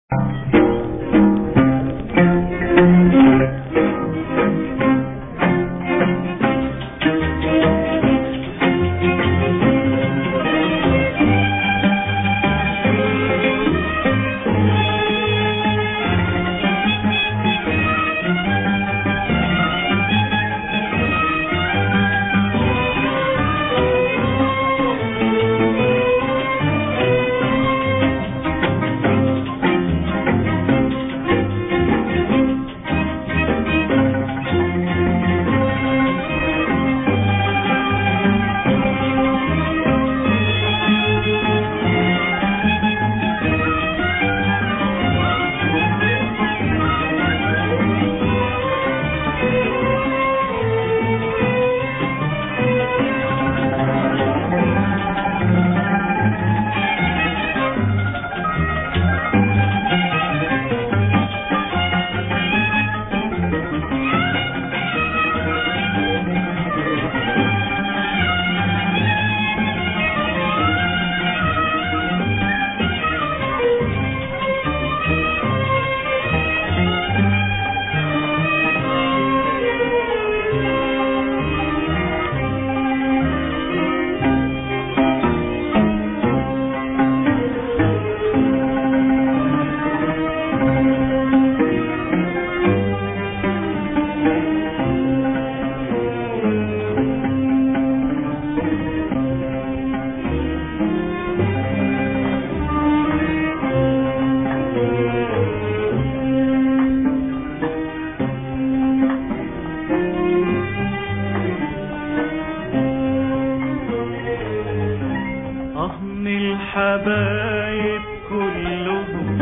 أهم الحبايب كلهم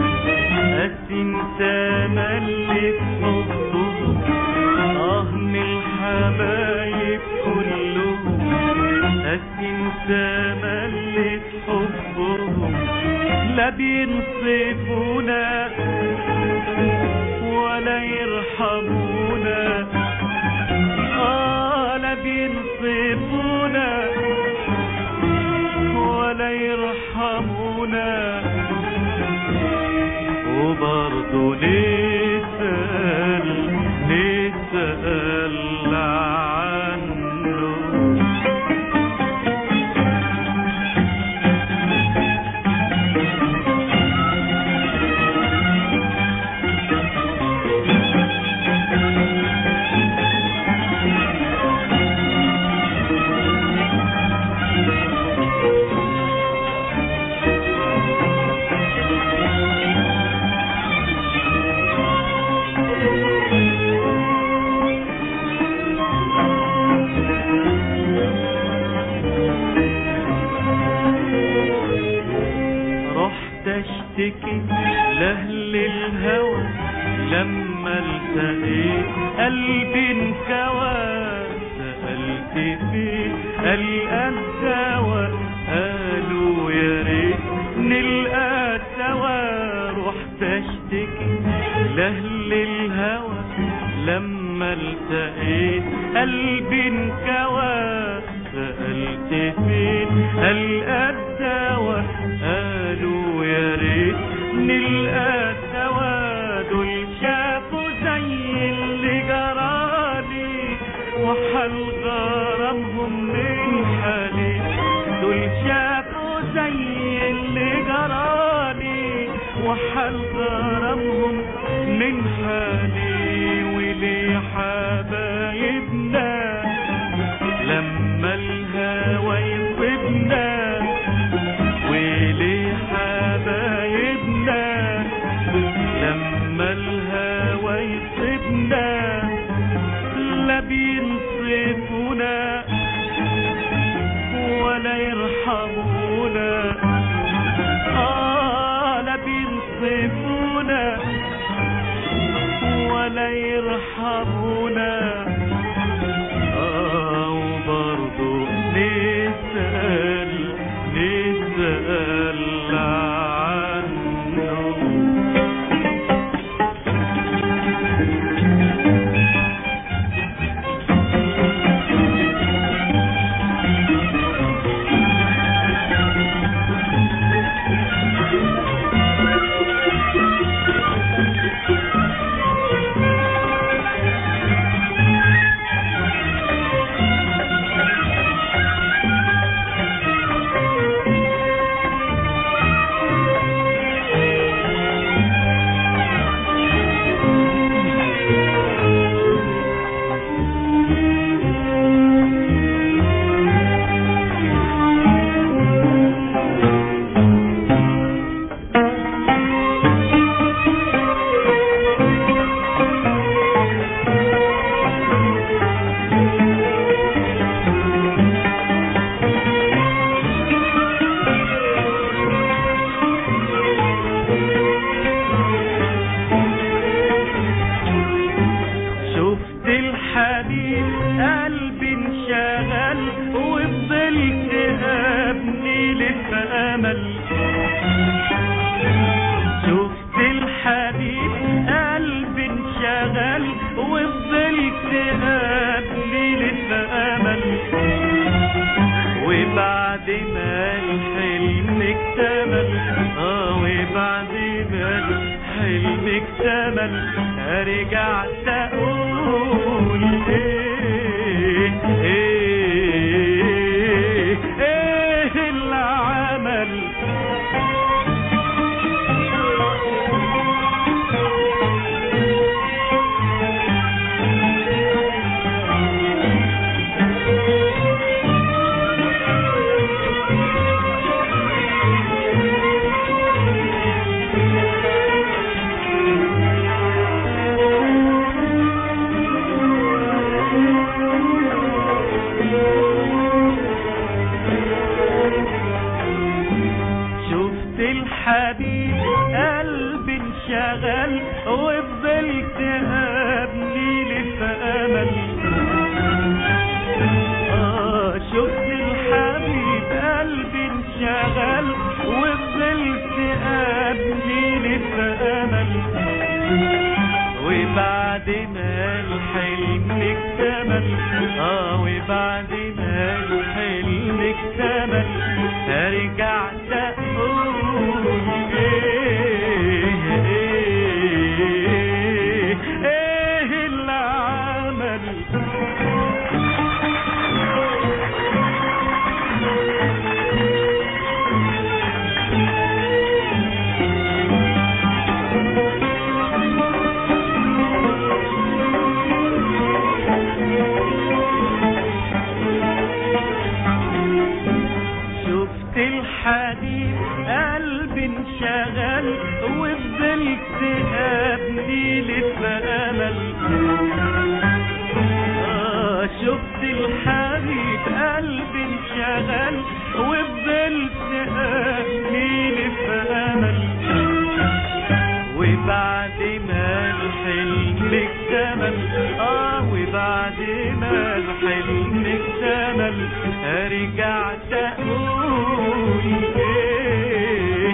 هتنسى ملت حبهم أهم الحبايب كلهم هتنسى ملت حبهم لا بينصفونا ولا يرحمونا آه لا بينصفونا ولا يرحمونا وبرضه نسأل نسأل عنه رحت اشتكي لاهل الهوى لما التقيت قلبي انكوى سألت فيه ألقى الدواء قالوا يا ريت نلقى سوا رحت اشتكي لاهل الهوى لما التقيت قلبي انكوى سألت فين ألقى الدواء قالوا يا ريت نلقى سوا دول شافوا زي اللي جرالي وحل غرامهم من حالي دول شافوا زي اللي جرالي وحل غرامهم من حالي وليه حبايبنا لما الهوى يصيبنا وليه حبايبنا لما الهوى يصيبنا لا بينصفونا ولا يرحمونا آه لا بينصفونا ولا يرحمونا آه وبرضه نسأل نسأل عنه مال حلمك تمل رجعت اقول ايه ايه ايه اللي عمل شفت الحبيب قلبي انشغل وفضلت ابني لف امل آه شفت الحبيب قلبي انشغل وفضلت ابني لف امل وبعد ما الحلم اكتمل اه وبعد ما الحلم اكتمل رجعت اقول ايه ايه ايه اللي عمل شفت الحديد قلبي انشغل وفضلت ابني لف امل آه شفت الحبيب قلبي انشغل وفضلت ابني لف امل وبعد ما الحلم اكتمل اه وبعد ما الحلم اكتمل رجعت اقول ايه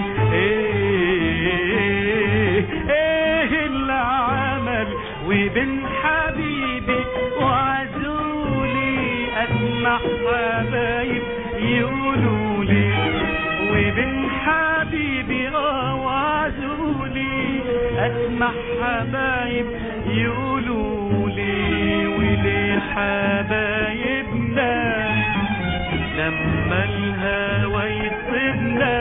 ايه ايه اللي عمل وبين حبيبي وعزولي اسمع حبايب يقولوا لي وبين حبيبي اه وعزولي اسمع حبايب يقولوا لي وليه حبايبنا لما الهوى يصيبنا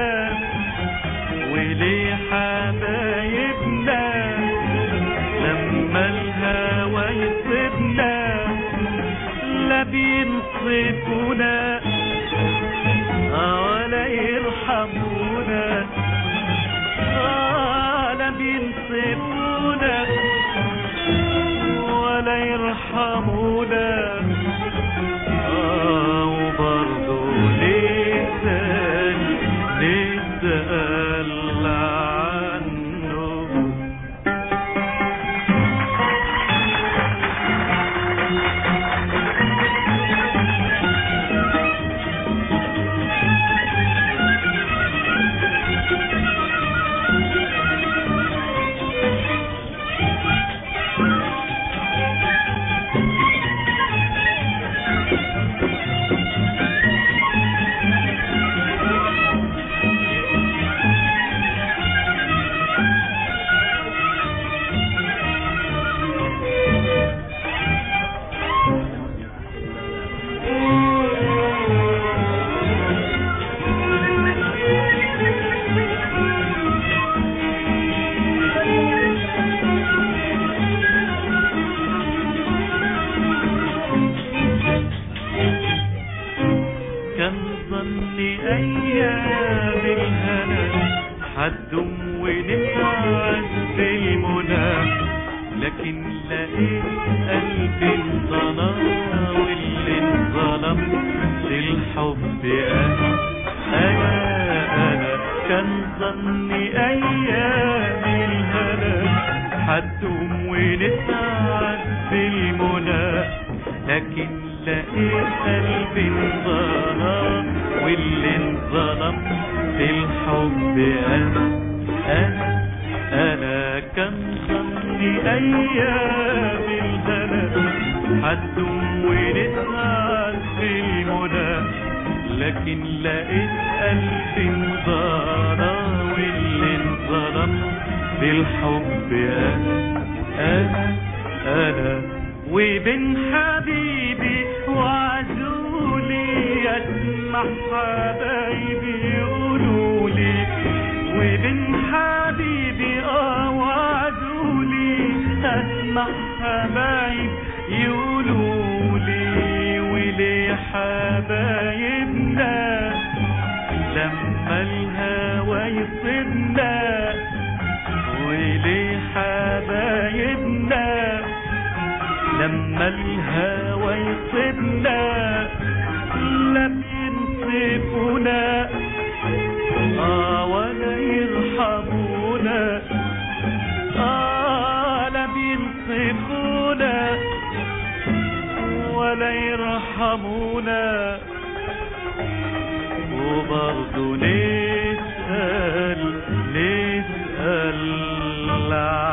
وليه حبايبنا لما الهوى يصيبنا لا بينصفونا ولا يرحمونا آه لا بينصفونا ولا يرحمونا آه وبرضه نسأل نسأل عنه كان ظني ايام الهنا حدم ونفعل بالمنى لكن لقيت قلبي انظلم واللي انظلم للحب انا انا انا كان ظني ايام الهنا حدم ونسعد بالمنى لكن لقيت قلبي انظلم واللي انظلم في الحب انا انا انا كان ظني ايام الهنا حدم ونسعد بالمنى لكن لقيت قلبي انظلم واللي انظلم بالحب انا انا انا وبين حبيبي وعزولي اسمع حبايبي يقولوا لي وبين حبيبي اه وعزولي اسمع حبايب يقولوا لي وليه حبايبنا لما الهوى يصيبنا وليه حبايبنا لما الهوى يصيبنا لا بينصفونا اه ولا يرحمونا اه لا بينصفونا ولا يرحمونا وبرضه نسأل نسأل